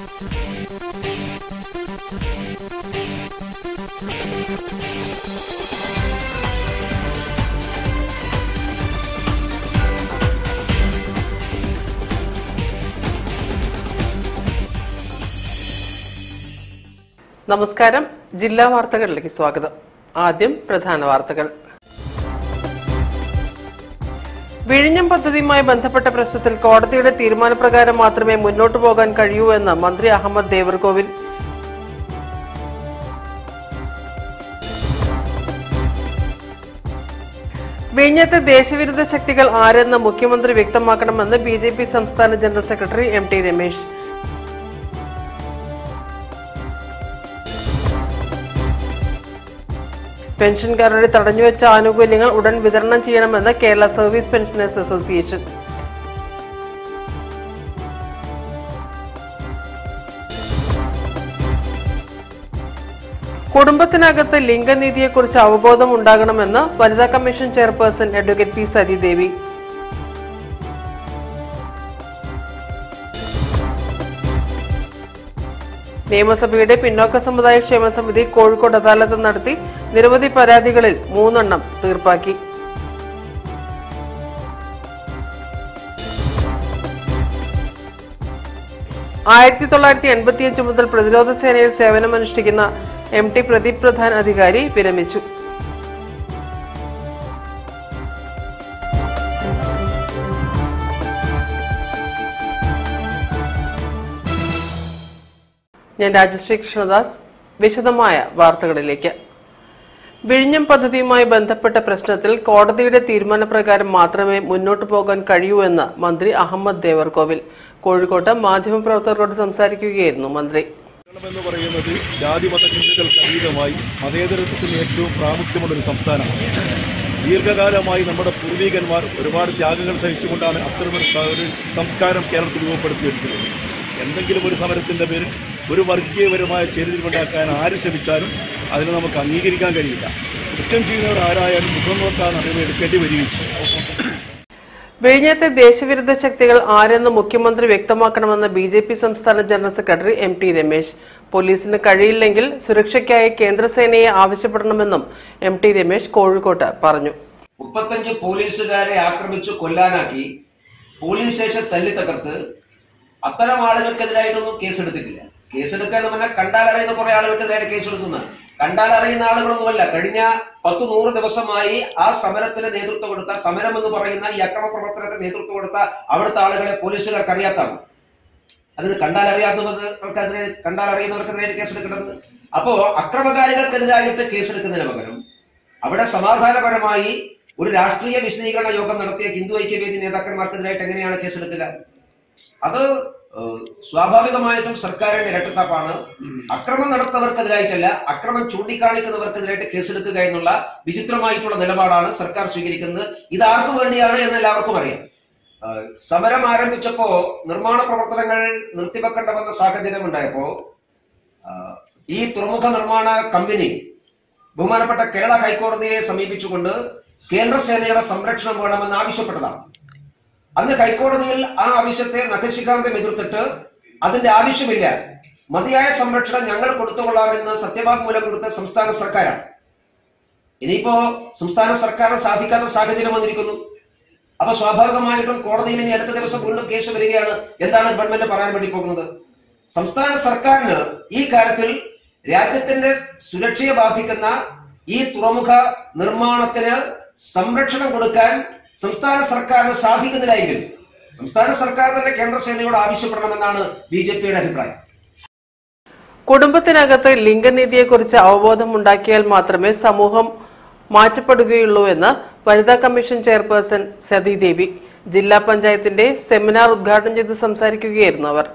നമസ്കാരം ജില്ലാ വാർത്തകളിലേക്ക് സ്വാഗതം ആദ്യം പ്രധാന വാർത്തകൾ വിഴിഞ്ഞം പദ്ധതിയുമായി ബന്ധപ്പെട്ട പ്രശ്നത്തിൽ കോടതിയുടെ തീരുമാനപ്രകാരം മാത്രമേ മുന്നോട്ടു പോകാൻ കഴിയൂ എന്ന് മന്ത്രി അഹമ്മദ് ദേവർകോവിൽ വിഴിഞ്ഞത്തെ ദേശവിരുദ്ധ ശക്തികൾ ആരെന്ന് മുഖ്യമന്ത്രി വ്യക്തമാക്കണമെന്ന് ബി ജെ പി സംസ്ഥാന general secretary M T Ramesh പെൻഷൻകാരുടെ തടഞ്ഞുവെച്ച ആനുകൂല്യങ്ങൾ ഉടൻ വിതരണം ചെയ്യണമെന്ന് കേരള സർവീസ് പെൻഷനേഴ്സ് അസോസിയേഷൻ കുടുംബത്തിനകത്ത് ലിംഗനീതിയെക്കുറിച്ച് അവബോധം ഉണ്ടാകണമെന്ന് വനിതാ commission chairperson advocate P Sathidevi നിയമസഭയുടെ പിന്നോക്ക സമുദായ ക്ഷേമ സമിതി കോഴിക്കോട് അദാലത്ത് നടത്തി നിരവധി പരാതികളിൽ മൂന്നെണ്ണം തീർപ്പാക്കി ആയിരത്തി തൊള്ളായിരത്തി എൺപത്തിയഞ്ച് മുതൽ പ്രതിരോധ സേനയിൽ സേവനമനുഷ്ഠിക്കുന്ന എം ടി പ്രദീപ് പ്രധാൻ അധികാരി വിരമിച്ചു ഞാൻ രാജശ്രീ കൃഷ്ണദാസ് വിശദമായ വാർത്തകളിലേക്ക് വിഴിഞ്ഞം പദ്ധതിയുമായി ബന്ധപ്പെട്ട പ്രശ്നത്തിൽ കോടതിയുടെ തീരുമാനപ്രകാരം മാത്രമേ മുന്നോട്ടു പോകാൻ കഴിയൂ എന്ന് മന്ത്രി അഹമ്മദ് ദേവർകോവിൽ കോഴിക്കോട്ട് മാധ്യമപ്രവർത്തകരോട് സംസാരിക്കുകയായിരുന്നു മന്ത്രി കേരളം എന്ന് പറയുന്നത് ജാതിമത ചിന്തകൾക്ക് അതീതമായി മതേതരത്വത്തിന് ഏറ്റവും പ്രാമുഖ്യമുള്ള ഒരു സംസ്ഥാനമാണ് ദീർഘകാലമായി നമ്മുടെ പൂർവികന്മാർ ഒരുപാട് ത്യാഗങ്ങൾ സഹിച്ചുകൊണ്ടാണ് അത്തരമൊരു സ- ഒരു സംസ്കാരം കേരളത്തിൽ രൂപപ്പെടുത്തിയെടുക്കുന്നത് എന്തെങ്കിലും ഒരു സമരത്തിന്റെ പേരിൽ ഒരു വർഗീയപരമായ ചേരിതിരിവുണ്ടാക്കാൻ ആര് ശ്രമിച്ചാലും അതിന് നമുക്ക് അംഗീകരിക്കാൻ കഴിയില്ല കുറ്റം ചെയ്യുന്നവർ ആരായാലും മുഖം നോക്കാൻ അറിവ് എടുക്കേണ്ടി വരികയും ചെയ്യും വിഴിഞ്ഞത്തെ ദേശവിരുദ്ധ ശക്തികൾ ആരെന്ന് മുഖ്യമന്ത്രി വ്യക്തമാക്കണമെന്ന് ബി ജെ പി സംസ്ഥാന general secretary M T Ramesh പോലീസിന് കഴിയില്ലെങ്കിൽ സുരക്ഷയ്ക്കായി കേന്ദ്രസേനയെ ആവശ്യപ്പെടണമെന്നും എം ടി രമേശ് കോഴിക്കോട്ട് പറഞ്ഞു മുപ്പത്തഞ്ച് പോലീസുകാരെ ആക്രമിച്ചു കൊല്ലാനാക്കി പോലീസ് സ്റ്റേഷൻ തല്ലി തകർത്ത് അത്തരം ആളുകൾക്കെതിരായിട്ടൊന്നും കേസെടുത്തിട്ടില്ല കേസെടുക്കുക എന്ന് പറഞ്ഞാൽ കണ്ടാൽ അറിയുന്ന കുറെ ആളുകൾക്കെതിരായിട്ട് കേസെടുക്കുന്നതാണ് കണ്ടാൽ അറിയുന്ന ആളുകളൊന്നുമല്ല കഴിഞ്ഞ പത്ത് നൂറ് ദിവസമായി ആ സമരത്തിന് നേതൃത്വം കൊടുത്ത സമരം എന്ന് പറയുന്ന ഈ അക്രമ പ്രവർത്തനത്തിന് നേതൃത്വം കൊടുത്ത അവിടുത്തെ ആളുകളെ പോലീസുകാർക്ക് അറിയാത്താണ് അത് കണ്ടാൽ അറിയാവുന്നവർക്കെതിരെ കണ്ടാൽ അറിയുന്നവർക്കെതിരെ കേസെടുക്കേണ്ടത് അപ്പോ അക്രമകാരികൾക്കെതിരായിട്ട് കേസെടുക്കുന്നതിന് പകരം അവിടെ സമാധാനപരമായി ഒരു രാഷ്ട്രീയ വിശദീകരണ യോഗം നടത്തിയ ഹിന്ദു ഐക്യവേദി നേതാക്കന്മാർക്കെതിരായിട്ട് എങ്ങനെയാണ് കേസെടുക്കുക അത് ഏഹ്, സ്വാഭാവികമായിട്ടും സർക്കാരിന്റെ ഇരട്ടത്താപ്പാണ് അക്രമം നടത്തുന്നവർക്കെതിരായിട്ടല്ല അക്രമം ചൂണ്ടിക്കാണിക്കുന്നവർക്കെതിരായിട്ട് കേസെടുക്കുക എന്നുള്ള വിചിത്രമായിട്ടുള്ള നിലപാടാണ് സർക്കാർ സ്വീകരിക്കുന്നത് ഇത് ആർക്കു വേണ്ടിയാണ് എന്ന് എല്ലാവർക്കും അറിയാം ഏഹ്, സമരം ആരംഭിച്ചപ്പോ നിർമ്മാണ പ്രവർത്തനങ്ങൾ നിർത്തിവെക്കേണ്ട വന്ന സാഹചര്യം ഉണ്ടായപ്പോ ആഹ്, ഈ തുറമുഖ നിർമ്മാണ കമ്പനി ബഹുമാനപ്പെട്ട കേരള ഹൈക്കോടതിയെ സമീപിച്ചുകൊണ്ട് കേന്ദ്രസേനയുടെ സംരക്ഷണം വേണമെന്ന് ആവശ്യപ്പെട്ടതാണ് അന്ന് ഹൈക്കോടതിയിൽ ആ ആവശ്യത്തെ നഖശിഖാന്തം എതിർത്തിട്ട് അതിന്റെ ആവശ്യമില്ല മതിയായ സംരക്ഷണം ഞങ്ങൾ കൊടുത്തുകൊള്ളാമെന്ന് സത്യവാങ്മൂലം കൊടുത്ത സംസ്ഥാന സർക്കാരാണ് ഇനിയിപ്പോ സംസ്ഥാന സർക്കാരിന് സാധിക്കാത്ത സാഹചര്യം വന്നിരിക്കുന്നു അപ്പൊ സ്വാഭാവികമായിട്ടും കോടതിയിൽ ഇനി അടുത്ത ദിവസം വീണ്ടും കേസ് വരികയാണ് എന്താണ് ഗവൺമെന്റ് പറയാൻ വേണ്ടി പോകുന്നത് സംസ്ഥാന സർക്കാരിന് ഈ കാര്യത്തിൽ രാജ്യത്തിന്റെ സുരക്ഷയെ ബാധിക്കുന്ന ഈ തുറമുഖ നിർമ്മാണത്തിന് സംരക്ഷണം കൊടുക്കാൻ സംസ്ഥാന സർക്കാരിന് സാധിക്കുന്നില്ല എങ്കിൽ സംസ്ഥാന സർക്കാർ തന്നെ കേന്ദ്രസേനയോട് ആവശ്യപ്പെടണമെന്നാണ് ബി ജെ പിയുടെ അഭിപ്രായം കുടുംബത്തിനകത്ത് ലിംഗനീതിയെക്കുറിച്ച് അവബോധം ഉണ്ടാക്കിയാൽ മാത്രമേ സമൂഹം മാറ്റപ്പെടുകയുള്ളൂ എന്ന് വനിതാ കമ്മീഷൻ ചെയർപേഴ്സൺ സതീദേവി ജില്ലാ പഞ്ചായത്തിന്റെ സെമിനാർ ഉദ്ഘാടനം ചെയ്ത് സംസാരിക്കുകയായിരുന്നു അവർ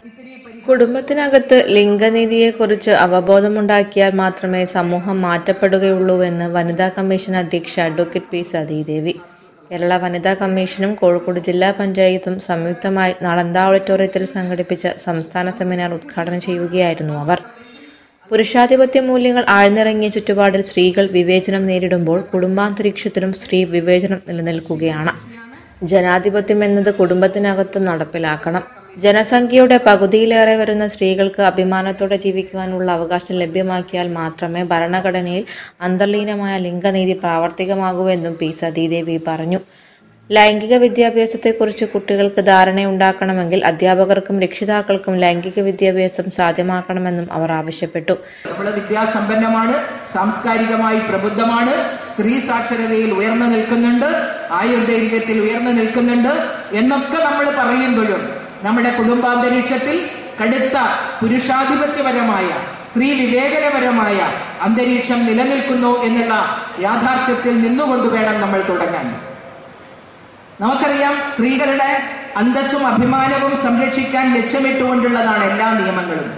കുടുംബത്തിനകത്ത് ലിംഗനീതിയെക്കുറിച്ച് അവബോധമുണ്ടാക്കിയാൽ മാത്രമേ സമൂഹം മാറ്റപ്പെടുകയുള്ളൂവെന്ന് വനിതാ കമ്മീഷൻ അധ്യക്ഷ അഡ്വക്കേറ്റ് പി സതീദേവി കേരള വനിതാ കമ്മീഷനും കോഴിക്കോട് ജില്ലാ പഞ്ചായത്തും സംയുക്തമായി നളന്ദ ഓഡിറ്റോറിയത്തിൽ സംഘടിപ്പിച്ച സംസ്ഥാന സെമിനാർ ഉദ്ഘാടനം ചെയ്യുകയായിരുന്നു അവർ പുരുഷാധിപത്യ മൂല്യങ്ങൾ ആഴ്ന്നിറങ്ങിയ ചുറ്റുപാടിൽ സ്ത്രീകൾ വിവേചനം നേരിടുമ്പോൾ കുടുംബാന്തരീക്ഷത്തിലും സ്ത്രീ വിവേചനം നിലനിൽക്കുകയാണ് ജനാധിപത്യം എന്നത് കുടുംബത്തിനകത്ത് നടപ്പിലാക്കണം ജനസംഖ്യയുടെ പകുതിയിലേറെ വരുന്ന സ്ത്രീകൾക്ക് അഭിമാനത്തോടെ ജീവിക്കുവാനുള്ള അവകാശം ലഭ്യമാക്കിയാൽ മാത്രമേ ഭരണഘടനയിൽ അന്തർലീനമായ ലിംഗനീതി പ്രാവർത്തികമാകൂവെന്നും പി സതീദേവി പറഞ്ഞു ലൈംഗിക വിദ്യാഭ്യാസത്തെക്കുറിച്ച് കുട്ടികൾക്ക് ധാരണയുണ്ടാക്കണമെങ്കിൽ അധ്യാപകർക്കും രക്ഷിതാക്കൾക്കും ലൈംഗിക വിദ്യാഭ്യാസം സാധ്യമാക്കണമെന്നും അവർ ആവശ്യപ്പെട്ടു നമ്മൾ വിദ്യാസമ്പന്നമാണ് സാംസ്കാരികമായി പ്രബുദ്ധമാണ് സ്ത്രീ സാക്ഷരതയിൽ ഉയർന്നു നിൽക്കുന്നുണ്ട് ആയുർദൈർഘ്യത്തിൽ ഉയർന്നു നിൽക്കുന്നുണ്ട് എന്നൊക്കെ നമ്മൾ പറയുമ്പോഴും നമ്മുടെ കുടുംബാന്തരീക്ഷത്തിൽ കടുത്ത പുരുഷാധിപത്യപരമായ സ്ത്രീ വിവേചനപരമായ അന്തരീക്ഷം നിലനിൽക്കുന്നു എന്നുള്ള യാഥാർത്ഥ്യത്തിൽ നിന്നുകൊണ്ട് വേണം നമ്മൾ തുടങ്ങാൻ നമുക്കറിയാം സ്ത്രീകളുടെ അന്തസ്സും അഭിമാനവും സംരക്ഷിക്കാൻ ലക്ഷ്യമിട്ടുകൊണ്ടുള്ളതാണ് എല്ലാ നിയമങ്ങളും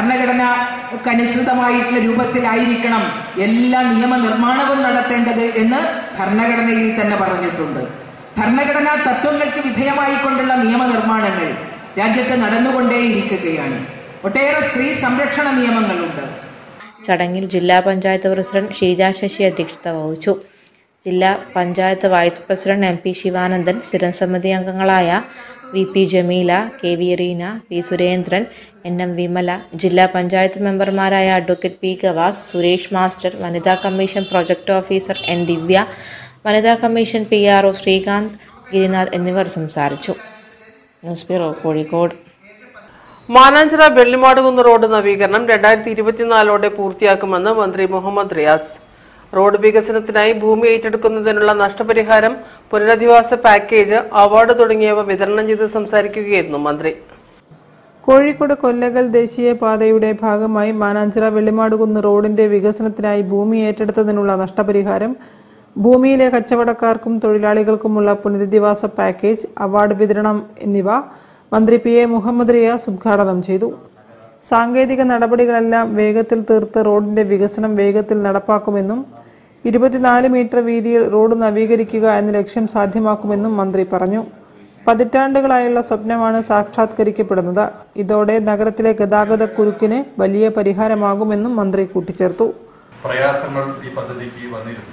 ഭരണഘടനക്കനുസൃതമായിട്ടുള്ള രൂപത്തിലായിരിക്കണം എല്ലാ നിയമനിർമ്മാണവും നടത്തേണ്ടത് എന്ന് ഭരണഘടനയിൽ തന്നെ പറഞ്ഞിട്ടുണ്ട് ഭരണഘടനാ തത്വങ്ങൾക്ക് വിധേയമായിക്കൊണ്ടുള്ള നിയമനിർമ്മാണങ്ങൾ രാജ്യത്ത് നടന്നുകൊണ്ടേയിരിക്കുകയാണ് ഒട്ടേറെ സ്ത്രീ സംരക്ഷണ നിയമങ്ങളുണ്ട് ചടങ്ങിൽ ജില്ലാ പഞ്ചായത്ത് പ്രസിഡന്റ് ഷീജ ശശി അധ്യക്ഷത വഹിച്ചു ജില്ലാ panchayat vice president M P Sivanandan സ്ഥിരം സമിതി അംഗങ്ങളായ V P Jameela K V Reena P Surendran N M Vimala ജില്ലാ പഞ്ചായത്ത് മെമ്പർമാരായ advocate P Gavas Suresh master വനിതാ commission project officer N Divya വനിതാ commission P R O Sreekanth Girinath എന്നിവർ സംസാരിച്ചു news bureau Kozhikode Mananchira Vellimadukunnu road നവീകരണം രണ്ടായിരത്തി ഇരുപത്തിനാലോടെ പൂർത്തിയാക്കുമെന്ന് മന്ത്രി മുഹമ്മദ് റിയാസ് റോഡ് വികസനത്തിനായി ഭൂമി ഏറ്റെടുക്കുന്നതിനുള്ള നഷ്ടപരിഹാരം പുനരധിവാസ പാക്കേജ് അവാർഡ് തുടങ്ങിയവ വിതരണം ചെയ്ത് സംസാരിക്കുകയായിരുന്നു മന്ത്രി കോഴിക്കോട് കൊല്ലകൽ ദേശീയപാതയുടെ ഭാഗമായി മാനാഞ്ചിറ വെള്ളിമാടുകുന്ന് റോഡിന്റെ വികസനത്തിനായി ഭൂമി ഏറ്റെടുത്തതിനുള്ള നഷ്ടപരിഹാരം ഭൂമിയിലെ കച്ചവടക്കാർക്കും തൊഴിലാളികൾക്കുമുള്ള പുനരധിവാസ പാക്കേജ് അവാർഡ് വിതരണം എന്നിവ മന്ത്രി പി എ മുഹമ്മദ് റിയാസ് ഉദ്ഘാടനം ചെയ്തു സാങ്കേതിക നടപടികളെല്ലാം വേഗത്തിൽ തീർത്ത് റോഡിന്റെ വികസനം വേഗത്തിൽ നടപ്പാക്കുമെന്നും ഇരുപത്തിനാല് മീറ്റർ വീതിയിൽ റോഡ് നവീകരിക്കുക എന്ന ലക്ഷ്യം സാധ്യമാക്കുമെന്നും മന്ത്രി പറഞ്ഞു പതിറ്റാണ്ടുകളായുള്ള സ്വപ്നമാണ് സാക്ഷാത്കരിക്കപ്പെടുന്നത് ഇതോടെ നഗരത്തിലെ ഗതാഗത കുരുക്കിന് വലിയ പരിഹാരമാകുമെന്നും മന്ത്രി കൂട്ടിച്ചേർത്തു പ്രയാസങ്ങൾ ഈ പദ്ധതിക്ക് വന്നിരുന്നു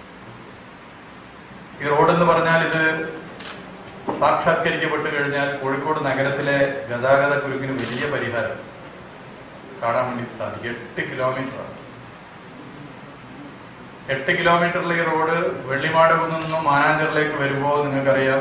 ഈ റോഡ് എന്ന് പറഞ്ഞാൽ ഇത് സാക്ഷാത്കരിക്കപ്പെട്ട് കഴിഞ്ഞാൽ കോഴിക്കോട് നഗരത്തിലെ ഗതാഗത കുരുക്കിന് വലിയ പരിഹാരം കാണാൻ വേണ്ടി സാധിക്കും എട്ട് കിലോമീറ്റർ എട്ട് കിലോമീറ്ററിലെ ഈ റോഡ് വെള്ളിമാടകുന്ന് നിന്നും മാനാഞ്ചറിലേക്ക് വരുമ്പോൾ നിങ്ങൾക്കറിയാം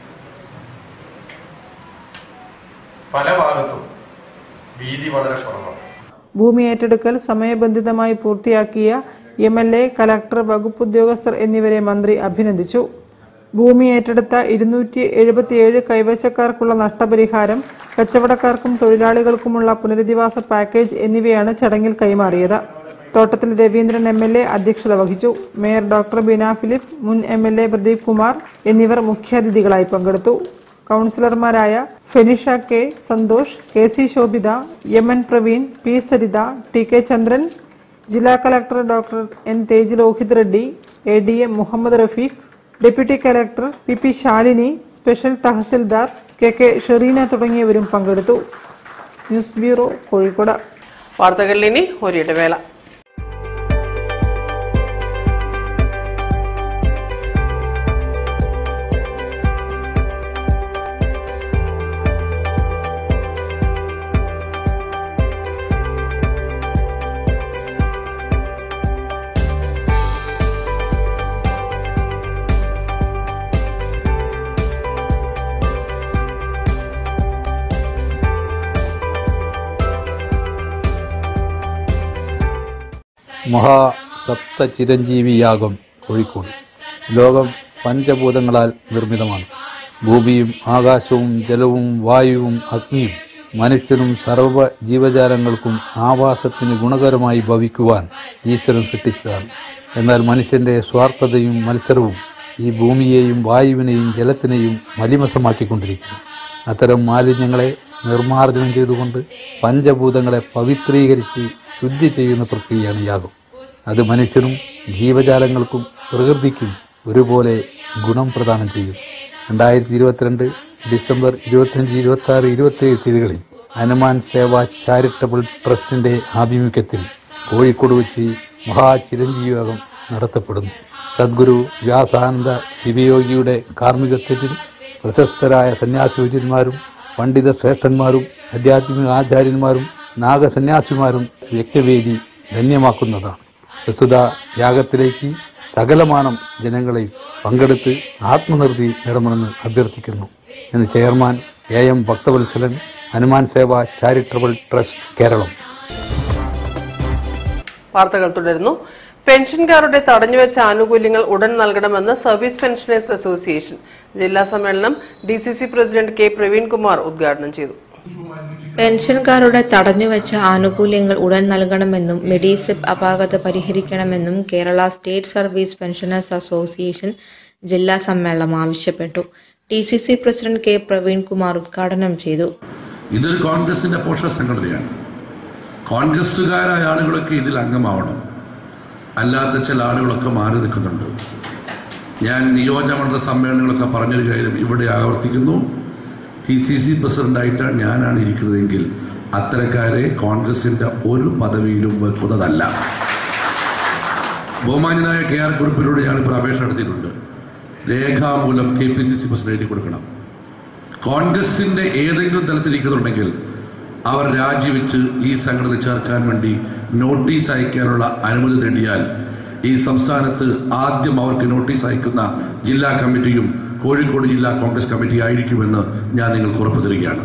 പല ഭാഗത്തും വീതി വളരെ കുറവാണ് ഭൂമി ഏറ്റെടുക്കൽ സമയബന്ധിതമായി പൂർത്തിയാക്കിയ എം എൽ എ കലക്ടർ വകുപ്പ് ഉദ്യോഗസ്ഥർ എന്നിവരെ മന്ത്രി അഭിനന്ദിച്ചു ഭൂമി ഏറ്റെടുത്ത ഇരുന്നൂറ്റി എഴുപത്തിയേഴ് കൈവശക്കാർക്കുള്ള നഷ്ടപരിഹാരം കച്ചവടക്കാർക്കും തൊഴിലാളികൾക്കുമുള്ള പുനരധിവാസ പാക്കേജ് എന്നിവയാണ് ചടങ്ങിൽ കൈമാറിയത് തോട്ടത്തിൽ രവീന്ദ്രൻ എം എൽ എ അധ്യക്ഷത വഹിച്ചു മേയർ ഡോക്ടർ ബീന ഫിലിപ്പ് മുൻ M L A Pradeep Kumar എന്നിവർ മുഖ്യാതിഥികളായി പങ്കെടുത്തു കൗൺസിലർമാരായ Fenisha K Santhosh K C Shobhitha M N Praveen P Saritha T K Chandran ജില്ലാ collector doctor N Tej Lohith Reddy A D M Muhammad Rafeeq deputy collector P P Shalini special തഹസിൽദാർ കെ കെ ഷെറീന തുടങ്ങിയവരും പങ്കെടുത്തു ന്യൂസ് ബ്യൂറോ കോഴിക്കോട് വാർത്തകളിൽ ഇനി ഒരിടവേള മഹാസപ്ത ചിരഞ്ജീവിയാഗം കോഴിക്കോട് ലോകം പഞ്ചഭൂതങ്ങളാൽ നിർമ്മിതമാണ് ഭൂമിയും ആകാശവും ജലവും വായുവും അഗ്നിയും മനുഷ്യനും സർവ്വ ജീവജാലങ്ങൾക്കും ആവാസത്തിന് ഗുണകരമായി ഭവിക്കുവാൻ ഈശ്വരൻ സൃഷ്ടിച്ചതാണ് എന്നാൽ മനുഷ്യന്റെ സ്വാർത്ഥതയും മത്സരവും ഈ ഭൂമിയെയും വായുവിനെയും ജലത്തിനെയും മലിമസമാക്കിക്കൊണ്ടിരിക്കുന്നു അത്തരം മാലിന്യങ്ങളെ നിർമ്മാർജ്ജനം ചെയ്തുകൊണ്ട് പഞ്ചഭൂതങ്ങളെ പവിത്രീകരിച്ച് ശുദ്ധി ചെയ്യുന്ന പ്രക്രിയയാണ് യാഗം അത് മനുഷ്യനും ജീവജാലങ്ങൾക്കും പ്രകൃതിക്കും ഒരുപോലെ ഗുണം പ്രദാനം ചെയ്യും രണ്ടായിരത്തി ഇരുപത്തിരണ്ട് ഡിസംബർ ഇരുപത്തിയഞ്ച് ഇരുപത്തി ആറ് ഇരുപത്തിയേഴ് തീയതികളിൽ ഹനുമാൻ സേവ ചാരിറ്റബിൾ ട്രസ്റ്റിന്റെ ആഭിമുഖ്യത്തിൽ കോഴിക്കോട് വെച്ച് മഹാചിരഞ്ജീവകം നടത്തപ്പെടുന്നു സദ്ഗുരു വ്യാസാനന്ദ ശിവയോഗിയുടെ കാർമ്മികത്വത്തിൽ പ്രശസ്തരായ സന്യാസിവര്യന്മാരും പണ്ഡിത ശ്രേഷ്ഠന്മാരും ആധ്യാത്മിക ആചാര്യന്മാരും നാഗസന്യാസിമാരും യജ്ഞവേദി ധന്യമാക്കുന്നതാണ് പ്രസ്തുത യാഗത്തിലേക്ക് സകലമാനം ജനങ്ങളെയും പങ്കെടുത്ത് ആത്മനിർത്തി നേടണമെന്ന് അഭ്യർത്ഥിക്കുന്നു എന്ന് chairman A M Bhakthavatsalan Hanuman Seva charitable trust Keralam വാർത്തകൾ തുടരുന്നു പെൻഷൻകാരുടെ തടഞ്ഞുവെച്ച ആനുകൂല്യങ്ങൾ ഉടൻ നൽകണമെന്ന് സർവീസ് പെൻഷനേഴ്സ് അസോസിയേഷൻ ജില്ലാ സമ്മേളനം D C C president K Praveenkumar ഉദ്ഘാടനം ചെയ്തു പെൻഷൻകാരുടെ തടഞ്ഞുവെച്ച ആനുകൂല്യങ്ങൾ ഉടൻ നൽകണമെന്നും മെഡിസെപ്പ് അപാകത പരിഹരിക്കണമെന്നും Kerala state service pensioners association ജില്ലാ സമ്മേളനം ആവശ്യപ്പെട്ടു T C C president K Praveenkumar ഉദ്ഘാടനം ചെയ്തു ഇതൊരു കോൺഗ്രസിന്റെ പോഷക സംഘടനയാണ് കോൺഗ്രസ്സുകാരായ ആളുകളൊക്കെ ഇതിൽ അംഗമാവണം അല്ലാത്ത ചില ആളുകളൊക്കെ മാറി നിൽക്കുന്നുണ്ട് ഞാൻ നിയോജകമണ്ഡല സമ്മേളനങ്ങളൊക്കെ പറഞ്ഞൊരു കാര്യം ഇവിടെ ആവർത്തിക്കുന്നു ടി സി സി പ്രസിഡന്റായിട്ടാണ് ഞാനാണ് ഇരിക്കുന്നതെങ്കിൽ അത്തരക്കാരെ കോൺഗ്രസിന്റെ ഒരു പദവിയിലും വെക്കുന്നതല്ല ബഹുമാന്യനായ കെ ആർ കുറിപ്പിലൂടെ ഞാനിപ്പോൾ അപേക്ഷ നടത്തിയിട്ടുണ്ട് രേഖാമൂലം K P C C president എഴുതി കൊടുക്കണം കോൺഗ്രസിന്റെ ഏതെങ്കിലും തലത്തിലിരിക്കുന്നുണ്ടെങ്കിൽ അവർ രാജിവെച്ച് ഈ സംഘടന ചേർക്കാൻ വേണ്ടി നോട്ടീസ് അയക്കാനുള്ള അനുമതി നേടിയാൽ ഈ സംസ്ഥാനത്ത് ആദ്യം അവർക്ക് നോട്ടീസ് അയക്കുന്ന ജില്ലാ കമ്മിറ്റിയും കോഴിക്കോട് ജില്ലാ കോൺഗ്രസ് കമ്മിറ്റി ആയിരിക്കുമെന്ന് ഞാൻ നിങ്ങൾക്ക് ഉറപ്പു തരികയാണ്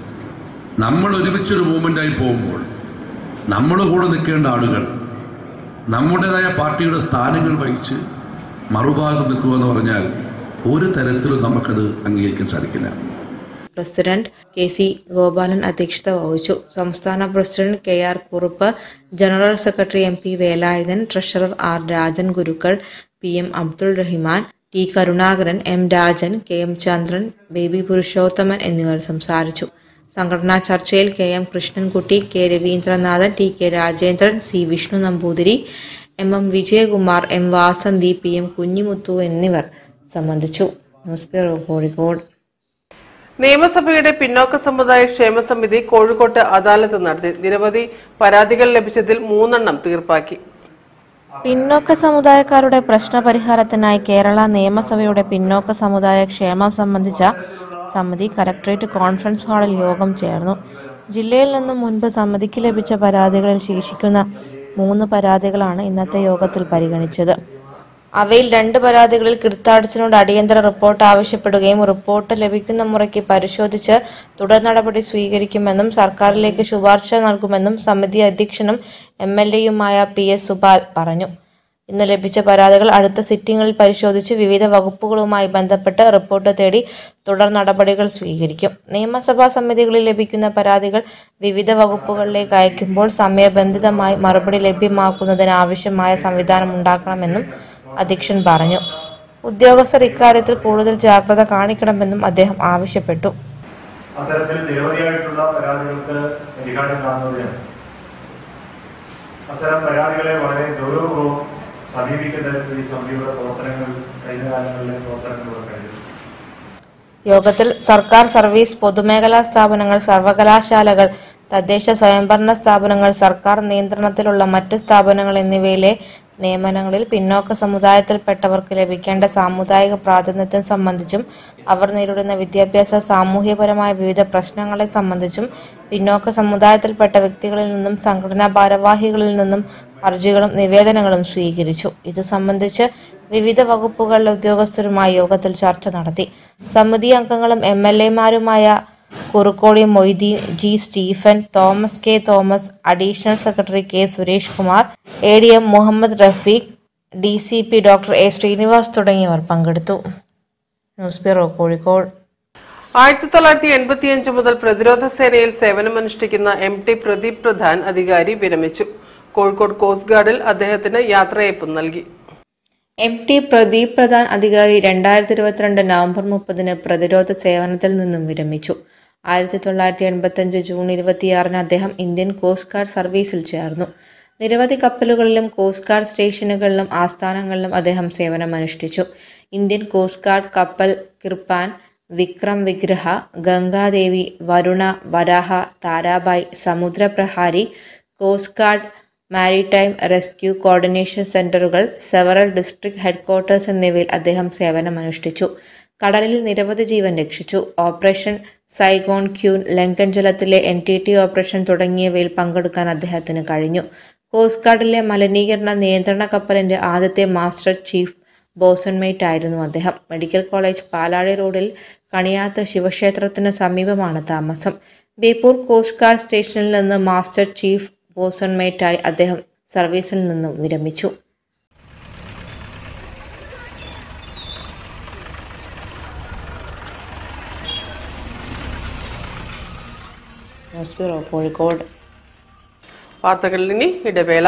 നമ്മൾ ഒരുമിച്ചൊരു മൂവ്മെന്റായി പോകുമ്പോൾ നമ്മൾ കൂടെ നിൽക്കേണ്ട ആളുകൾ നമ്മുടേതായ പാർട്ടിയുടെ സ്ഥാനങ്ങൾ വഹിച്ച് മറുഭാഗം നിൽക്കുക എന്ന് പറഞ്ഞാൽ ഒരു തരത്തിലും നമുക്കത് അംഗീകരിക്കാൻ സാധിക്കില്ല പ്രസിഡന്റ് കെ സി ഗോപാലൻ അധ്യക്ഷത വഹിച്ചു സംസ്ഥാന president K R Kurup general secretary M P Velayudhan treasurer R Rajan Gurukkal P M Abdul Rahiman T Karunakaran M Rajan K M Chandran Baby Purushothaman എന്നിവർ സംസാരിച്ചു സംഘടനാ ചർച്ചയിൽ K M Krishnankutty K Raveendranathan T K Rajendran C Vishnu Namboothiri M M Vijayakumar M Vasanthi P M Kunhimuthu എന്നിവർ സംബന്ധിച്ചു ന്യൂസ് ബ്യൂറോ കോഴിക്കോട് നിയമസഭയുടെ പിന്നോക്ക സമുദായ ക്ഷേമ സമിതി കോഴിക്കോട്ട് അദാലത്ത് നടത്തി നിരവധി പരാതികൾ ലഭിച്ചതിൽ മൂന്നെണ്ണം തീർപ്പാക്കി പിന്നോക്ക സമുദായക്കാരുടെ പ്രശ്നപരിഹാരത്തിനായി കേരള നിയമസഭയുടെ പിന്നോക്ക സമുദായ ക്ഷേമം സംബന്ധിച്ച സമിതി കലക്ട്രേറ്റ് കോൺഫറൻസ് ഹാളിൽ യോഗം ചേർന്നു ജില്ലയിൽ നിന്നും മുൻപ് സമിതിക്ക് ലഭിച്ച പരാതികളിൽ ശേഷിക്കുന്ന മൂന്ന് പരാതികളാണ് ഇന്നത്തെ യോഗത്തിൽ പരിഗണിച്ചത് അവയിൽ രണ്ട് പരാതികളിൽ കിർത്താഡ്സിനോട് അടിയന്തര റിപ്പോർട്ട് ആവശ്യപ്പെടുകയും റിപ്പോർട്ട് ലഭിക്കുന്ന മുറയ്ക്ക് പരിശോധിച്ച് തുടർ നടപടി സ്വീകരിക്കുമെന്നും സർക്കാരിലേക്ക് ശുപാർശ നൽകുമെന്നും സമിതി അധ്യക്ഷനും എം എൽ എയുമായ പി എസ് സുബാൽ പറഞ്ഞു ഇന്ന് ലഭിച്ച പരാതികൾ അടുത്ത സിറ്റിംഗിൽ പരിശോധിച്ച് വിവിധ വകുപ്പുകളുമായി ബന്ധപ്പെട്ട് റിപ്പോർട്ട് തേടി തുടർ നടപടികൾ സ്വീകരിക്കും നിയമസഭാ സമിതികളിൽ ലഭിക്കുന്ന പരാതികൾ വിവിധ വകുപ്പുകളിലേക്ക് അയക്കുമ്പോൾ സമയബന്ധിതമായി മറുപടി ലഭ്യമാക്കുന്നതിന് ആവശ്യമായ സംവിധാനം ഉണ്ടാക്കണമെന്നും അധ്യക്ഷൻ പറഞ്ഞു ഉദ്യോഗസ്ഥർ ഇക്കാര്യത്തിൽ കൂടുതൽ ജാഗ്രത കാണിക്കണമെന്നും അദ്ദേഹം ആവശ്യപ്പെട്ടു അത്തരത്തിൽ നിരവധിയായിട്ടുള്ള പരാതികൾക്ക് പരിഹാരം കാണുന്നതിന് അത്തരം പരാതികളെ വളരെ ഗൗരവപൂർവ്വം സമീപിക്കുന്ന തരത്തിൽ ഈ സമിതിയുടെ പ്രവർത്തനങ്ങൾ കഴിഞ്ഞ കാലങ്ങളിലെ പ്രവർത്തനങ്ങളോട് കഴിഞ്ഞു യോഗത്തിൽ സർക്കാർ സർവീസ് പൊതുമേഖലാ സ്ഥാപനങ്ങൾ സർവകലാശാലകൾ തദ്ദേശ സ്വയംഭരണ സ്ഥാപനങ്ങൾ സർക്കാർ നിയന്ത്രണത്തിലുള്ള മറ്റ് സ്ഥാപനങ്ങൾ എന്നിവയിലെ നിയമനങ്ങളിൽ പിന്നോക്ക സമുദായത്തിൽപ്പെട്ടവർക്ക് ലഭിക്കേണ്ട സാമുദായിക പ്രാതിനിധ്യം സംബന്ധിച്ചും അവർ നേരിടുന്ന വിദ്യാഭ്യാസ സാമൂഹ്യപരമായ വിവിധ പ്രശ്നങ്ങളെ സംബന്ധിച്ചും പിന്നോക്ക സമുദായത്തിൽപ്പെട്ട വ്യക്തികളിൽ നിന്നും സംഘടനാ ഭാരവാഹികളിൽ നിന്നും ഹർജികളും നിവേദനങ്ങളും സ്വീകരിച്ചു ഇതു സംബന്ധിച്ച് വിവിധ വകുപ്പുകളിലെ ഉദ്യോഗസ്ഥരുമായി യോഗത്തിൽ ചർച്ച നടത്തി സമിതി അംഗങ്ങളും എം എൽ എമാരുമായ Kurukkoli Moideen G Stephen Thomas K Thomas additional secretary K Suresh Kumar A D M Muhammad Rafeeq D C P doctor A Srinivas തുടങ്ങിയവർ പങ്കെടുത്തു ന്യൂസ് ബ്യൂറോ കോഴിക്കോട് ആയിരത്തി തൊള്ളായിരത്തി എൺപത്തിയഞ്ച് മുതൽ പ്രതിരോധ സേനയിൽ സേവനമനുഷ്ഠിക്കുന്ന എം ടി പ്രദീപ് പ്രധാൻ അധികാരി വിരമിച്ചു കോഴിക്കോട് കോസ്റ്റ് ഗാർഡിൽ അദ്ദേഹത്തിന് യാത്രയയപ്പും നൽകി എം ടി പ്രദീപ് പ്രധാൻ അധികാരി രണ്ടായിരത്തി ഇരുപത്തിരണ്ട് നവംബർ മുപ്പതിന് പ്രതിരോധ സേവനത്തിൽ നിന്നും വിരമിച്ചു ആയിരത്തി തൊള്ളായിരത്തി എൺപത്തഞ്ച് ജൂൺ ഇരുപത്തിയാറിന് അദ്ദേഹം ഇന്ത്യൻ കോസ്റ്റ് ഗാർഡ് സർവീസിൽ ചേർന്നു നിരവധി കപ്പലുകളിലും കോസ്റ്റ് ഗാർഡ് സ്റ്റേഷനുകളിലും ആസ്ഥാനങ്ങളിലും അദ്ദേഹം സേവനമനുഷ്ഠിച്ചു ഇന്ത്യൻ കോസ്റ്റ് ഗാർഡ് കപ്പൽ Kirpan Vikram Vigraha Gangadevi Varuna Varaha Tarabai Samudraprahari coast guard maritime rescue coordination സെന്ററുകൾ സെവറൽ ഡിസ്ട്രിക്ട് ഹെഡ്ക്വാർട്ടേഴ്സ് എന്നിവയിൽ അദ്ദേഹം സേവനമനുഷ്ഠിച്ചു കടലിൽ നിരവധി ജീവൻ രക്ഷിച്ചു ഓപ്പറേഷൻ സൈഗോൺ ക്യൂൻ ലങ്കൻ ജലത്തിലെ എൻ ടി ടി ഓപ്പറേഷൻ തുടങ്ങിയവയിൽ പങ്കെടുക്കാൻ അദ്ദേഹത്തിന് കഴിഞ്ഞു കോസ്റ്റ് ഗാർഡിലെ മലിനീകരണ നിയന്ത്രണ കപ്പലിന്റെ ആദ്യത്തെ മാസ്റ്റർ ചീഫ് ബോസൺമേറ്റ് ആയിരുന്നു അദ്ദേഹം മെഡിക്കൽ കോളേജ് പാലാഴി റോഡിൽ കണിയാത്ത് ശിവക്ഷേത്രത്തിന് സമീപമാണ് താമസം ബേപ്പൂർ കോസ്റ്റ് ഗാർഡ് സ്റ്റേഷനിൽ നിന്ന് മാസ്റ്റർ ചീഫ് ബോസൺമേറ്റായി അദ്ദേഹം സർവീസിൽ നിന്നും വിരമിച്ചു ന്യൂസ് ബ്യൂറോ കോഴിക്കോട് വാർത്തകളിൽ ഇനി ഇടവേള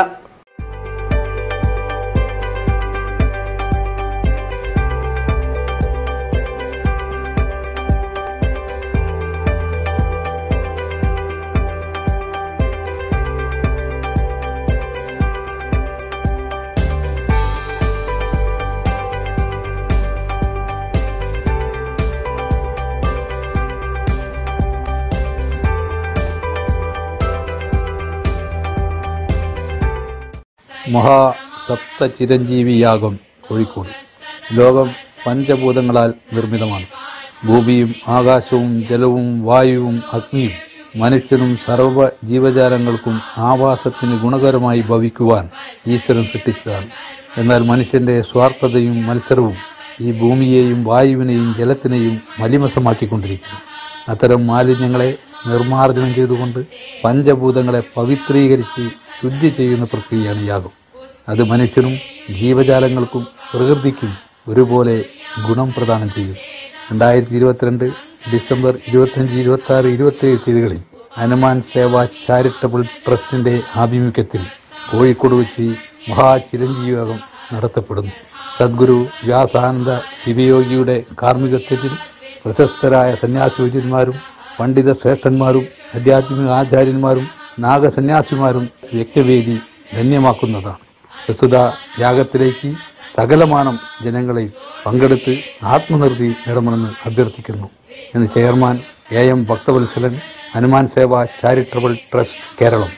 മഹാസപ്ത ചിരഞ്ജീവിയാഗം കോഴിക്കോട് ലോകം പഞ്ചഭൂതങ്ങളാൽ നിർമ്മിതമാണ് ഭൂമിയും ആകാശവും ജലവും വായുവും അഗ്നിയും മനുഷ്യനും സർവ്വ ജീവജാലങ്ങൾക്കും ആവാസത്തിന് ഗുണകരമായി ഭവിക്കുവാൻ ഈശ്വരൻ സൃഷ്ടിച്ചതാണ് എന്നാൽ മനുഷ്യന്റെ സ്വാർത്ഥതയും മത്സരവും ഈ ഭൂമിയെയും വായുവിനെയും ജലത്തിനെയും മലിമസമാക്കിക്കൊണ്ടിരിക്കുന്നു അത്തരം മാലിന്യങ്ങളെ നിർമ്മാർജ്ജനം ചെയ്തുകൊണ്ട് പഞ്ചഭൂതങ്ങളെ പവിത്രീകരിച്ച് ശുദ്ധി ചെയ്യുന്ന പ്രക്രിയയാണ് യാഗം അത് മനുഷ്യനും ജീവജാലങ്ങൾക്കും പ്രകൃതിക്കും ഒരുപോലെ ഗുണം പ്രദാനം ചെയ്യും രണ്ടായിരത്തി ഇരുപത്തിരണ്ട് ഡിസംബർ ഇരുപത്തിയഞ്ച് ഇരുപത്തി ആറ് ഇരുപത്തിയേഴ് തീയതികളിൽ ഹനുമാൻ സേവ ചാരിറ്റബിൾ ട്രസ്റ്റിന്റെ ആഭിമുഖ്യത്തിൽ കോഴിക്കോട് വെച്ച് മഹാചിരഞ്ജീവകം നടത്തപ്പെടുന്നു സദ്ഗുരു വ്യാസാനന്ദ ശിവയോഗിയുടെ കാർമ്മികത്വത്തിൽ പ്രശസ്തരായ സന്യാസിവര്യന്മാരും പണ്ഡിത ശ്രേഷ്ഠന്മാരും ആധ്യാത്മിക ആചാര്യന്മാരും നാഗസന്യാസിമാരും യജ്ഞവേദി ധന്യമാക്കുന്നതാണ് പ്രസ്തുത യാഗത്തിലേക്ക് സകലമാനം ജനങ്ങളെ പങ്കെടുത്ത് ആത്മനിർത്തി നേടണമെന്ന് അഭ്യർത്ഥിക്കുന്നു എന്ന് chairman A M Bhakthavatsalan Hanuman Seva charitable trust Keralam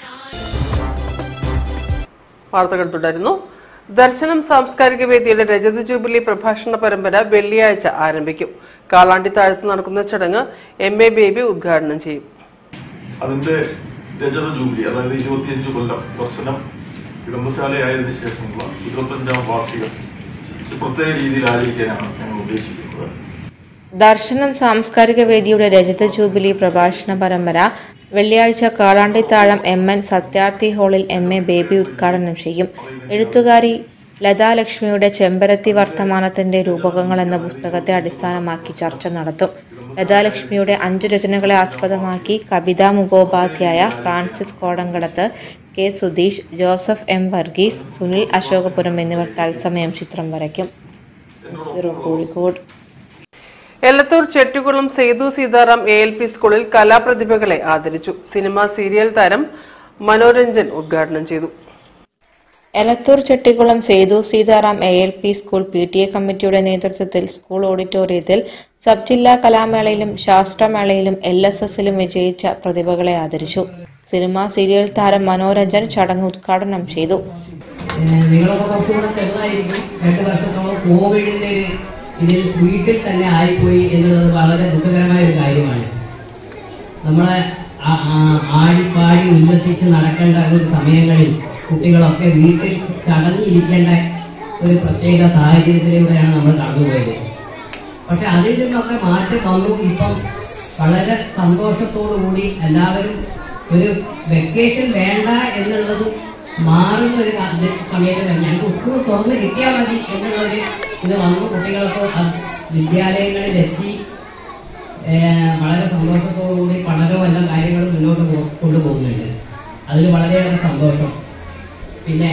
വാർത്തകൾ തുടരുന്നു ദർശനം സാംസ്കാരിക വേദിയുടെ രജത ജൂബിലി പ്രഭാഷണ പരമ്പര വെള്ളിയാഴ്ച ആരംഭിക്കും കാളാണ്ടി താഴത്ത് നടക്കുന്ന ചടങ്ങ് എം എ ബേബി ഉദ്ഘാടനം ചെയ്യും അതിന്റെ രജത ജൂബിലി അതായത് ഇരുപത്തിയഞ്ച് കൊല്ലം ദർശനം ഗ്രന്ഥശാലയായതിനു ശേഷമുള്ള ഇരുപത്തഞ്ചാം വാർഷികം ഒരു പ്രത്യേക രീതിയിൽ ആചരിക്കാനാണ് ഞങ്ങൾ ഉദ്ദേശിക്കുന്നത് ദർശനം സാംസ്കാരിക വേദിയുടെ രജത ജൂബിലി പ്രഭാഷണ പരമ്പര വെള്ളിയാഴ്ച കാളാണ്ടിത്താഴം എം എൻ സത്യാർത്ഥി ഹാളിൽ എം എ ബേബി ഉദ്ഘാടനം ചെയ്യും എഴുത്തുകാരി ലതാലക്ഷ്മിയുടെ ചെമ്പരത്തി വർത്തമാനത്തിന്റെ രൂപകങ്ങൾ എന്ന പുസ്തകത്തെ അടിസ്ഥാനമാക്കി ചർച്ച നടത്തും ലതാലക്ഷ്മിയുടെ അഞ്ചു രചനകളെ ആസ്പദമാക്കി Kavita Mukhopadhyay Francis Kodankadath K Sudheesh Joseph M Varghese Sunil Ashokapuram എന്നിവർ തത്സമയം ചിത്രം വരയ്ക്കും news bureau Kozhikode Elathur Chettikulam Sethu Sitaram A L P സ്കൂളിൽ കലാപ്രതിഭകളെ ആദരിച്ചു സിനിമ സീരിയൽ താരം മനോരഞ്ജൻ ഉദ്ഘാടനം ചെയ്തു Elathur Chettikulam Sethu Sitaram A L P school P T A കമ്മിറ്റിയുടെ നേതൃത്വത്തിൽ സ്കൂൾ ഓഡിറ്റോറിയത്തിൽ സബ് ജില്ലാ കലാമേളയിലും ശാസ്ത്രമേളയിലും എൽ എസ് എസിലും വിജയിച്ച പ്രതിഭകളെ ആദരിച്ചു സിനിമ സീരിയൽ താരം മനോരഞ്ജൻ ചടങ്ങ് ഉദ്ഘാടനം ചെയ്തു നിങ്ങളൊക്കെ കുറച്ചുകൂടെ ചെറുതായിരിക്കും രണ്ട് വർഷത്തോളം കോവിഡിന്റെ ഒരു ഇതിൽ വീട്ടിൽ തന്നെ ആയിപ്പോയി എന്നുള്ളത് വളരെ ദുഃഖകരമായ ഒരു കാര്യമാണ് നമ്മളെ ആ- ആ- ആടിപ്പാടി ഉല്ലസിച്ച് നടക്കേണ്ട ഒരു സമയങ്ങളിൽ കുട്ടികളൊക്കെ വീട്ടിൽ ചടഞ്ഞിരിക്കേണ്ട ഒരു പ്രത്യേക സാഹചര്യത്തിലൂടെയാണ് നമ്മൾ കടന്നുപോയത് പക്ഷെ അതിൽ നിന്നൊക്കെ മാറ്റം വന്നു ഇപ്പം വളരെ സന്തോഷത്തോടു കൂടി എല്ലാവരും ഒരു വെക്കേഷൻ വേണ്ട എന്നുള്ളതും മാറുന്ന ഒരു കാ- സമയത്ത് തന്നെ ഞങ്ങൾക്ക് സ്കൂൾ തുറന്ന് കിട്ടിയാൽ മതി എന്നുള്ളൊരു ഇത് വന്നു കുട്ടികളൊക്കെ അത് വിദ്യാലയങ്ങളിലെത്തി ഏഹ്, വളരെ സന്തോഷത്തോടു കൂടി പഠനവും എല്ലാ കാര്യങ്ങളും മുന്നോട്ട് പോ- കൊണ്ടുപോകുന്നുണ്ട് അതിൽ വളരെയേറെ സന്തോഷം പിന്നെ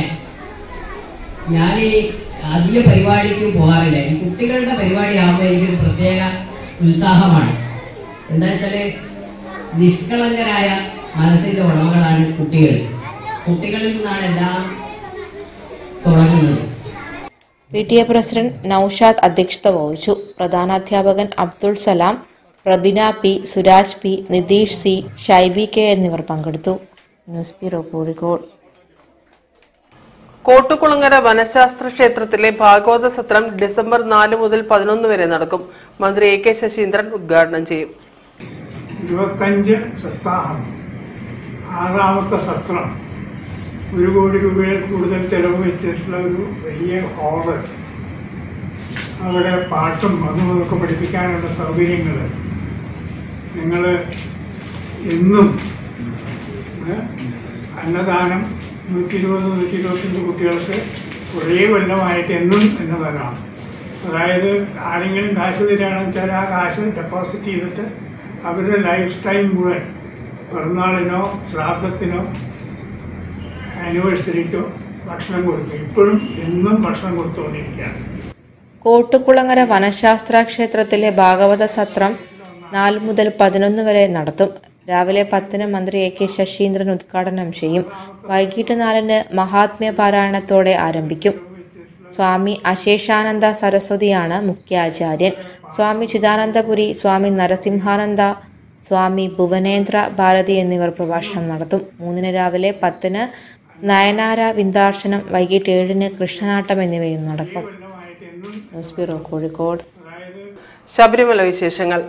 ഞാൻ ഈ അധിക പരിപാടിക്കും പോകാറില്ല ഈ കുട്ടികളുടെ പരിപാടി ആകുമ്പോൾ എനിക്കൊരു പ്രത്യേക ഉത്സാഹമാണ് എന്താ വെച്ചാല് നിഷ്കളങ്കരായ മനസ്സിന്റെ ഉടമകളാണ് കുട്ടികൾ കുട്ടികളിൽ നിന്നാണ് എല്ലാം തുടങ്ങുന്നത് P T A president Noushad അധ്യക്ഷത വഹിച്ചു പ്രധാനാധ്യാപകൻ Abdul Salam Rabina P Suraj P Nitheesh C Shyby K എന്നിവർ പങ്കെടുത്തു ന്യൂസ് ബ്യൂറോ കോഴിക്കോട് കോട്ടുകുളങ്ങര വനശാസ്ത്ര ക്ഷേത്രത്തിലെ ഭാഗവത സത്രം ഡിസംബർ നാല് മുതൽ പതിനൊന്ന് വരെ നടക്കും മന്ത്രി എ കെ ശശീന്ദ്രൻ ഉദ്ഘാടനം ചെയ്യും ഇരുപത്തഞ്ച് സപ്താഹം ആറാമത്തെ സത്രം ഒരു കോടി രൂപയിൽ കൂടുതൽ ചെലവ് വെച്ചിട്ടുള്ള ഒരു വലിയ ഹാള് അവിടെ പാട്ടും അതും ഇതൊക്കെ പഠിപ്പിക്കാനുള്ള സൗകര്യങ്ങൾ നിങ്ങൾ എന്നും ഏ, അന്നദാനം നൂറ്റി ഇരുപത് നൂറ്റി ഇരുപത്തഞ്ച് കുട്ടികൾക്ക് കുറേ കൊല്ലമായിട്ട് എന്നും അന്നദാനമാണ് അതായത് ആരെങ്കിലും കാശ് തരികയാണെന്ന് വെച്ചാൽ ആ കാശ് ഡെപ്പോസിറ്റ് ചെയ്തിട്ട് അവരുടെ ലൈഫ് ടൈം മുഴുവൻ പിറന്നാളിനോ ശ്രാദ്ധത്തിനോ ആനിവേഴ്സറിക്കോ ഭക്ഷണം കൊടുക്കും ഇപ്പോഴും എന്നും ഭക്ഷണം കൊടുത്തുകൊണ്ടിരിക്കുകയാണ് കോട്ടുകുളങ്ങര വനശാസ്ത്ര ക്ഷേത്രത്തിലെ ഭാഗവത സത്രം നാല് മുതൽ പതിനൊന്ന് വരെ നടത്തും രാവിലെ പത്തിന് മന്ത്രി എ കെ ശശീന്ദ്രൻ ഉദ്ഘാടനം ചെയ്യും വൈകിട്ട് നാലിന് മഹാത്മ്യ പാരായണത്തോടെ ആരംഭിക്കും സ്വാമി അശേഷാനന്ദ സരസ്വതിയാണ് മുഖ്യാചാര്യൻ സ്വാമി ചിദാനന്ദപുരി സ്വാമി നരസിംഹാനന്ദ സ്വാമി ഭുവനേന്ദ്ര ഭാരതി എന്നിവർ പ്രഭാഷണം നടത്തും മൂന്നിന് രാവിലെ പത്തിന് നയനാര വിന്ദാർച്ചനം വൈകിട്ട് ഏഴിന് കൃഷ്ണനാട്ടം എന്നിവയും നടക്കും ന്യൂസ് ബ്യൂറോ കോഴിക്കോട് ശബരിമല വിശേഷങ്ങൾ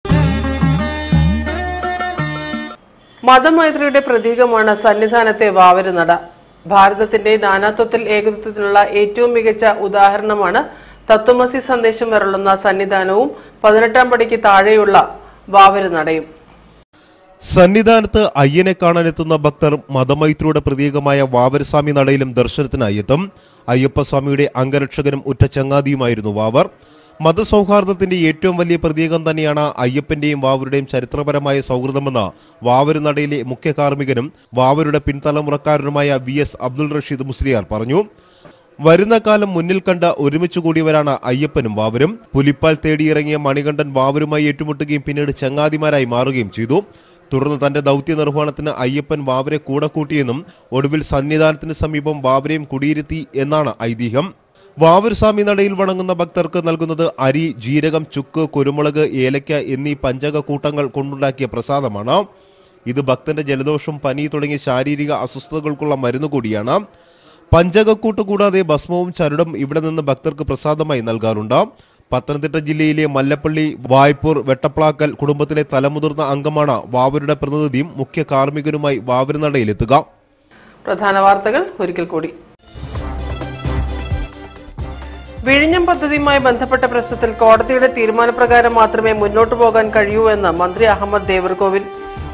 മതമൈത്രിയുടെ പ്രതീകമാണ് സന്നിധാനത്തെ വാവരുനട ഭാരതത്തിന്റെ നാനാത്വത്തിൽ ഏകത്വത്തിനുള്ള ഏറ്റവും മികച്ച ഉദാഹരണമാണ് തത്വമസി സന്ദേശം വരളുന്ന സന്നിധാനവും പതിനെട്ടാം പടിക്ക് താഴെയുള്ള വാവരുനടയും സന്നിധാനത്ത് അയ്യനെ കാണാനെത്തുന്ന ഭക്തർ മതമൈത്രിയുടെ പ്രതീകമായ വാവരസ്വാമി നടയിലും ദർശനത്തിനായി എത്തും അയ്യപ്പസ്വാമിയുടെ അംഗരക്ഷകനും ഉറ്റ ചങ്ങാതിയുമായിരുന്നു വാവർ മതസൗഹാർദ്ദത്തിന്റെ ഏറ്റവും വലിയ പ്രതീകം തന്നെയാണ് അയ്യപ്പന്റെയും വാവരുടെയും ചരിത്രപരമായ സൗഹൃദമെന്ന് വാവര് നടയിലെ മുഖ്യ കാർമ്മികനും വാവരുടെ പിൻതലമുറക്കാരനുമായ വി എസ് അബ്ദുൾ റഷീദ് മുസ്ലിയാർ പറഞ്ഞു വരുന്ന കാലം മുന്നിൽ കണ്ട് ഒരുമിച്ച് കൂടിയവരാണ് അയ്യപ്പനും വാവരും പുലിപ്പാൽ തേടിയിറങ്ങിയ മണികണ്ഠൻ വാവരുമായി ഏറ്റുമുട്ടുകയും പിന്നീട് ചങ്ങാതിമാരായി മാറുകയും ചെയ്തു തുടർന്ന് തന്റെ ദൗത്യ നിർവഹണത്തിന് അയ്യപ്പൻ വാവരെ കൂടെ കൂട്ടിയെന്നും ഒടുവിൽ സന്നിധാനത്തിന് സമീപം വാവരെയും കുടിയിരുത്തി എന്നാണ് ഐതിഹ്യം വാവൂർസ്വാമി നടയിൽ വണങ്ങുന്ന ഭക്തർക്ക് നൽകുന്നത് അരി ജീരകം ചുക്ക് കുരുമുളക് ഏലക്ക എന്നീ പഞ്ചക കൂട്ടങ്ങൾ കൊണ്ടുണ്ടാക്കിയ പ്രസാദമാണ് ഇത് ഭക്തന്റെ ജലദോഷം പനി തുടങ്ങിയ ശാരീരിക അസ്വസ്ഥതകൾക്കുള്ള മരുന്ന് കൂടിയാണ് പഞ്ചകക്കൂട്ട് കൂടാതെ ഭസ്മവും ചരടും ഇവിടെ നിന്ന് ഭക്തർക്ക് പ്രസാദമായി നൽകാറുണ്ട് പത്തനംതിട്ട ജില്ലയിലെ മല്ലപ്പള്ളി വായ്പൂർ വെട്ടപ്ലാക്കൽ കുടുംബത്തിലെ തലമുതിർന്ന അംഗമാണ് വാവരുടെ പ്രതിനിധിയും മുഖ്യ കാർമ്മികനുമായി വാവരുനടയിലെത്തുക പ്രധാന വാർത്തകൾ ഒരിക്കൽ കൂടി വിഴിഞ്ഞം പദ്ധതിയുമായി ബന്ധപ്പെട്ട പ്രശ്നത്തിൽ കോടതിയുടെ തീരുമാനപ്രകാരം മാത്രമേ മുന്നോട്ടു പോകാൻ കഴിയൂ എന്ന് മന്ത്രി അഹമ്മദ് ദേവർകോവിൽ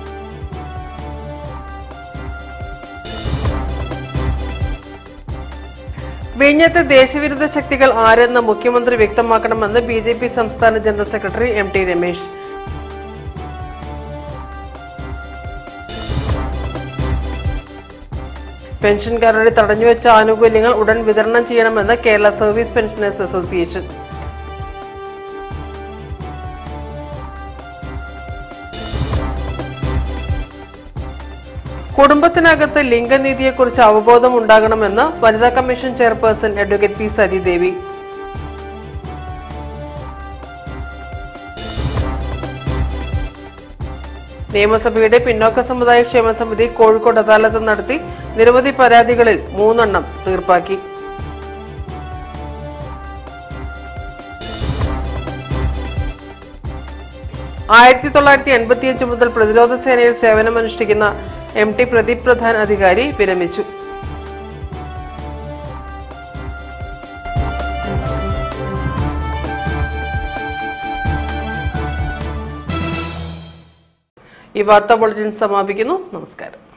വിഴിഞ്ഞത്തെ ദേശവിരുദ്ധ ശക്തികൾ ആരെന്ന് മുഖ്യമന്ത്രി വ്യക്തമാക്കണമെന്ന് ബി ജെ പി സംസ്ഥാന general secretary M T Ramesh പെൻഷൻകാരുടെ തടഞ്ഞുവെച്ച ആനുകൂല്യങ്ങൾ ഉടൻ വിതരണം ചെയ്യണമെന്ന് കേരള സർവീസ് പെൻഷനേഴ്സ് അസോസിയേഷൻ കുടുംബത്തിനകത്ത് ലിംഗനീതിയെക്കുറിച്ച് അവബോധം ഉണ്ടാകണമെന്ന് വനിതാ commission chairperson advocate P Sathidevi നിയമസഭയുടെ പിന്നോക്ക സമുദായ ക്ഷേമ സമിതി കോഴിക്കോട് അദാലത്ത് നടത്തി നിരവധി പരാതികളിൽ മൂന്നെണ്ണം തീർപ്പാക്കി ആയിരത്തി തൊള്ളായിരത്തി എൺപത്തിയഞ്ച് മുതൽ പ്രതിരോധ സേനയിൽ സേവനമനുഷ്ഠിക്കുന്ന എം ടി പ്രദീപ് പ്രധാൻ അധികാരി വിരമിച്ചു ഈ വാർത്താ ബുള്ളറ്റിൻ സമാപിക്കുന്നു നമസ്കാരം